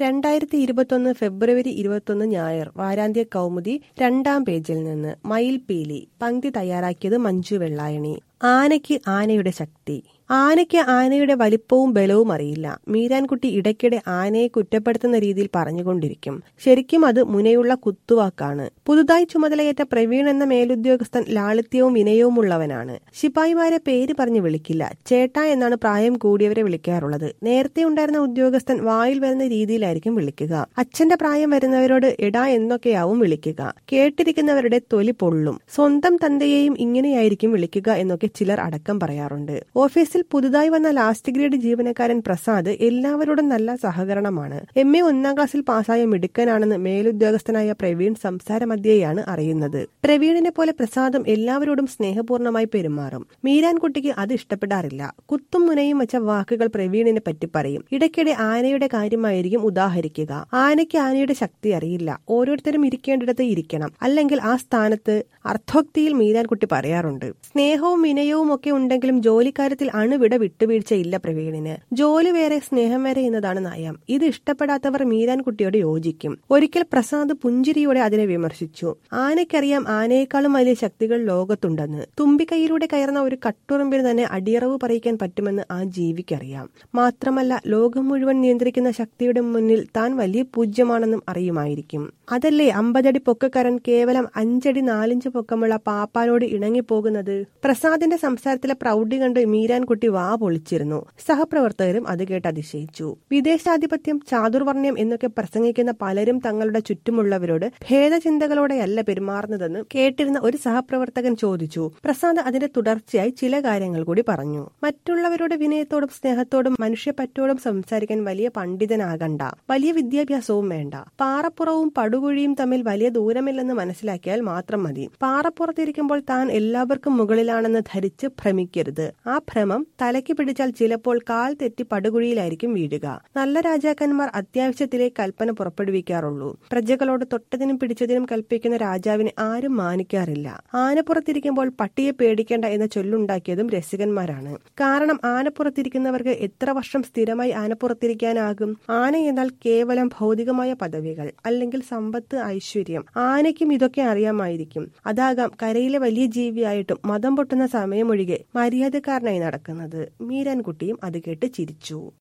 രണ്ടായിരത്തി ഇരുപത്തൊന്ന് ഫെബ്രുവരി ഇരുപത്തൊന്ന് ഞായർ വാരാന്ത്യ കൗമുദി രണ്ടാം പേജിൽ നിന്ന് മയിൽ പീലി പങ്ക്തി തയ്യാറാക്കിയത് മഞ്ജു വെള്ളായണി ആനയ്ക്ക് ആനയുടെ ശക്തി ആനയ്ക്ക് ആനയുടെ വലിപ്പവും ബലവും അറിയില്ല മീരാൻകുട്ടി ഇടയ്ക്കിടെ ആനയെ കുറ്റപ്പെടുത്തുന്ന രീതിയിൽ പറഞ്ഞുകൊണ്ടിരിക്കും ശരിക്കും അത് മുനയുള്ള കുത്തുവാക്കാണ് പുതുതായി ചുമതലയേറ്റ പ്രവീൺ എന്ന മേലുദ്യോഗസ്ഥൻ ലാളിത്യവും വിനയവുമുള്ളവനാണ് ശിപായിമാരെ പേര് പറഞ്ഞു വിളിക്കില്ല ചേട്ടാ എന്നാണ് പ്രായം കൂടിയവരെ വിളിക്കാറുള്ളത് നേരത്തെ ഉണ്ടായിരുന്ന ഉദ്യോഗസ്ഥൻ വായിൽ വരുന്ന രീതിയിലായിരിക്കും വിളിക്കുക അച്ഛന്റെ പ്രായം വരുന്നവരോട് എടാ എന്നൊക്കെയാവും വിളിക്കുക കേട്ടിരിക്കുന്നവരുടെ തൊലി പൊള്ളും സ്വന്തം തന്തയെയും ഇങ്ങനെയായിരിക്കും വിളിക്കുക എന്നൊക്കെ ചിലർ അടക്കം പറയാറുണ്ട് ഓഫീസിൽ പുതുതായി വന്ന ലാസ്റ്റ് ഗ്രേഡ് ജീവനക്കാരൻ പ്രസാദ് എല്ലാവരോടും നല്ല സഹകരണമാണ് എം എ ഒന്നാം ക്ലാസ്സിൽ പാസ്സായ മിടുക്കനാണെന്ന് മേലുദ്യോഗസ്ഥനായ പ്രവീൺ സംസാരമധ്യേയാണ് അറിയുന്നത് പ്രവീണിനെ പോലെ പ്രസാദും എല്ലാവരോടും സ്നേഹപൂർണമായി പെരുമാറും മീരാൻകുട്ടിക്ക് അത് ഇഷ്ടപ്പെടാറില്ല കുത്തും മുനയും വെച്ച വാക്കുകൾ പ്രവീണിനെ പറ്റി പറയും ഇടയ്ക്കിടെ ആനയുടെ കാര്യമായിരിക്കും ഉദാഹരിക്കുക ആനയ്ക്ക് ആനയുടെ ശക്തി അറിയില്ല ഓരോരുത്തരും ഇരിക്കേണ്ടിടത്ത് ഇരിക്കണം അല്ലെങ്കിൽ ആ സ്ഥാനത്ത് അർത്ഥോക്തിയിൽ മീരാൻകുട്ടി പറയാറുണ്ട് സ്നേഹവും വിനയവും ഒക്കെ ഉണ്ടെങ്കിലും ജോലിക്കാര്യത്തിൽ അണുവിട വിട്ടുവീഴ്ചയില്ല പ്രവീണിന് ജോലി വേറെ സ്നേഹം വേറെ എന്നതാണ് നയം ഇത് ഇഷ്ടപ്പെടാത്തവർ മീരാൻകുട്ടിയോട് യോജിക്കും ഒരിക്കൽ പ്രസാദ് പുഞ്ചിരിയോടെ അതിനെ വിമർശിച്ചു ആനയ്ക്കറിയാം ആനയെക്കാളും വലിയ ശക്തികൾ ലോകത്തുണ്ടെന്ന് തുമ്പിക്കൈയിലൂടെ കയറുന്ന ഒരു കട്ടുറുമ്പിന് തന്നെ അടിയറവ് പറയിക്കാൻ പറ്റുമെന്ന് ആ ജീവിക്കറിയാം മാത്രമല്ല ലോകം മുഴുവൻ നിയന്ത്രിക്കുന്ന ശക്തിയുടെ മുന്നിൽ താൻ വലിയ പൂജ്യമാണെന്നും അറിയുമായിരിക്കും അതല്ലേ അമ്പതടി പൊക്കക്കാരൻ കേവലം അഞ്ചടി നാലിഞ്ച് പൊക്കമുള്ള പാപ്പാനോട് ഇണങ്ങിപ്പോകുന്നത് പ്രസാദിന്റെ സംസാരത്തിലെ പ്രൗഢി കണ്ട് മീരാൻകുട്ടി വാ പൊളിച്ചിരുന്നു സഹപ്രവർത്തകരും അത് കേട്ട് അതിശയിച്ചു വിദേശാധിപത്യം ചാതുർവർണ്ണ്യം എന്നൊക്കെ പ്രസംഗിക്കുന്ന പലരും തങ്ങളുടെ ചുറ്റുമുള്ളവരോട് ഭേദചിന്തകളോടെയല്ല പെരുമാറുന്നതെന്ന് കേട്ടിരുന്ന ഒരു സഹപ്രവർത്തകൻ ചോദിച്ചു പ്രസാദ് അതിന്റെ തുടർച്ചയായി ചില കാര്യങ്ങൾ കൂടി പറഞ്ഞു മറ്റുള്ളവരുടെ വിനയത്തോടും സ്നേഹത്തോടും മനുഷ്യപ്പറ്റോടും സംസാരിക്കാൻ വലിയ പണ്ഡിതനാകണ്ട വലിയ വിദ്യാഭ്യാസവും വേണ്ട പാറപ്പുറവും പടുകുഴിയും തമ്മിൽ വലിയ ദൂരമില്ലെന്ന് മനസ്സിലാക്കിയാൽ മാത്രം മതി പാറപ്പുറത്തിരിക്കുമ്പോൾ താൻ എല്ലാവർക്കും മുകളിലാണെന്ന് ധരിച്ച് ഭ്രമിക്കരുത് ആ ഭ്രമം തലയ്ക്ക് പിടിച്ചാൽ ചിലപ്പോൾ കാൽ തെറ്റി പടുകുഴിയിലായിരിക്കും വീഴുക നല്ല രാജാക്കന്മാർ അത്യാവശ്യത്തിലെ കൽപ്പന പുറപ്പെടുവിക്കാറുള്ളൂ പ്രജകളോട് തൊട്ടതിനും പിടിച്ചതിനും കൽപ്പിക്കുന്ന രാജാവിനെ ആരും മാനിക്കാറില്ല ആനപ്പുറത്തിരിക്കുമ്പോൾ പട്ടിയെ പേടിക്കേണ്ട എന്ന ചൊല്ലുണ്ടാക്കിയതും രസികന്മാരാണ് കാരണം ആനപ്പുറത്തിരിക്കുന്നവർക്ക് എത്ര വർഷം സ്ഥിരമായി ആനപ്പുറത്തിരിക്കാനാകും ആന എന്നാൽ കേവലം ഭൗതികമായ പദവികൾ അല്ലെങ്കിൽ സമ്പത്ത് ഐശ്വര്യം ആനയ്ക്കും ഇതൊക്കെ അറിയാമായിരിക്കും അതാകാം കരയിലെ വലിയ ജീവിയായിട്ടും മതം പൊട്ടുന്ന സമയമൊഴികെ മര്യാദക്കാരനായി നടക്കുന്നത് മീരാൻകുട്ടിയും അത് കേട്ട് ചിരിച്ചു